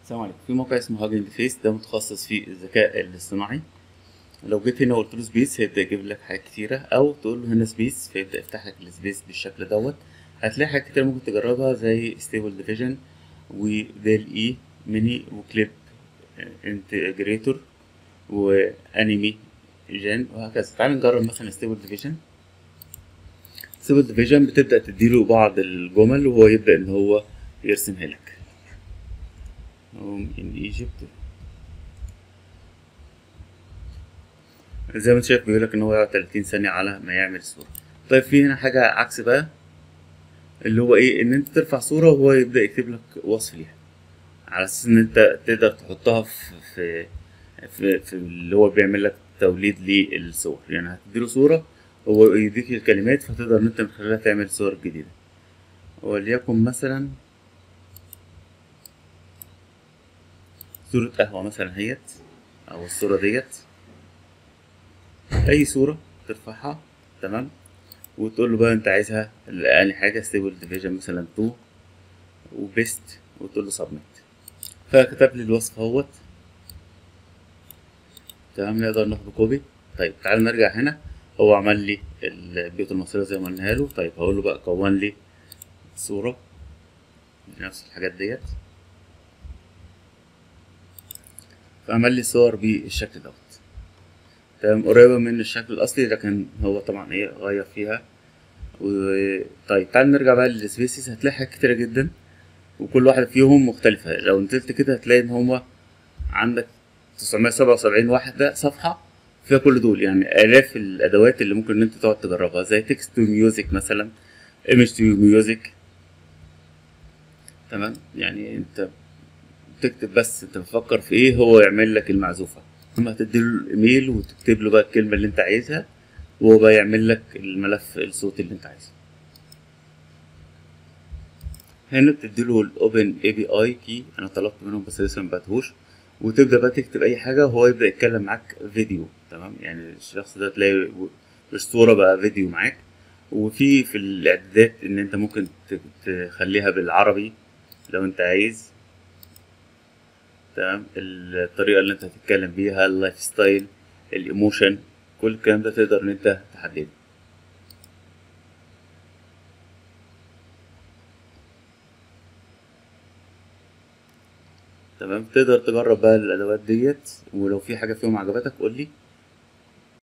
السلام عليكم في موقع اسمه هاجنج فيس ده متخصص في الذكاء الاصطناعي لو جيت هنا وقلت له سبيس هيبدا يجيب لك حاجات كتيره او تقول له هنا سبيس فيبدا يفتح لك السبيس بالشكل دوت هتلاقي حاجات كتير ممكن تجربها زي ستيبل ديفيجن وديل اي ميني وكليب انتجريتور وانيمي جن وهكذا تعال نجرب مثلا ستيبل ديفيجن ستيبل ديفيجن بتبدا تديله بعض الجمل وهو يبدا ان هو يرسمها لك home in Egypt زي ما انت شايف بيقول لك ان هو يقعد 30 ثانية على ما يعمل الصورة طيب في هنا حاجة عكس بقى اللي هو ايه ان انت ترفع صورة وهو يبدأ يكتب لك وصف ليها على اساس ان انت تقدر تحطها في في في, في اللي هو بيعمل لك توليد للصور يعني هتديله صورة هو يديك الكلمات فتقدر ان انت من خلالها تعمل صور جديدة وليكن مثلا صورة قهوة مثلا هيت أو الصورة ديت أي صورة ترفعها تمام وتقول له بقى أنت عايزها أقل حاجة ستيبل ديفيجن مثلا تو وبيست وتقول له سبميت فكتب لي الوصف اهوت تمام نقدر ناخده كوبي طيب تعال نرجع هنا هو عمل لي البيوت المصرية زي ما قلناها له طيب هقول له بقى كون لي صورة نفس الحاجات ديت فعمل لي صور بالشكل دوت تمام قريبة من الشكل الأصلي لكن هو طبعا ايه غير فيها و... طيب تعال نرجع بقى للسبيسيز هتلاقي حاجات كتيرة جدا وكل واحدة فيهم مختلفة لو نزلت كده هتلاقي ان هو عندك تسعمية سبعة وسبعين واحدة صفحة فيها كل دول يعني آلاف الأدوات اللي ممكن إن أنت تقعد تجربها زي تكست تو ميوزك مثلا ايمج تو ميوزك تمام يعني أنت تكتب بس انت بتفكر في ايه هو يعمل لك المعزوفه اما هتديله الايميل وتكتب له بقى الكلمه اللي انت عايزها وهو بقى يعمل لك الملف الصوتي اللي انت عايزه هنا بتديله الاوبن اي بي اي كي انا طلبت منهم بس لسه ما بعتهوش وتبدا بقى تكتب اي حاجه وهو يبدا يتكلم معاك فيديو تمام يعني الشخص ده تلاقي مش صوره بقى فيديو معاك وفي في الاعدادات ان انت ممكن تخليها بالعربي لو انت عايز تمام الطريقه اللي انت هتتكلم بيها اللايف ستايل الايموشن كل الكلام ده تقدر ان انت تحدده تمام تقدر تجرب بقى الادوات ديت ولو في حاجه فيهم عجبتك قولي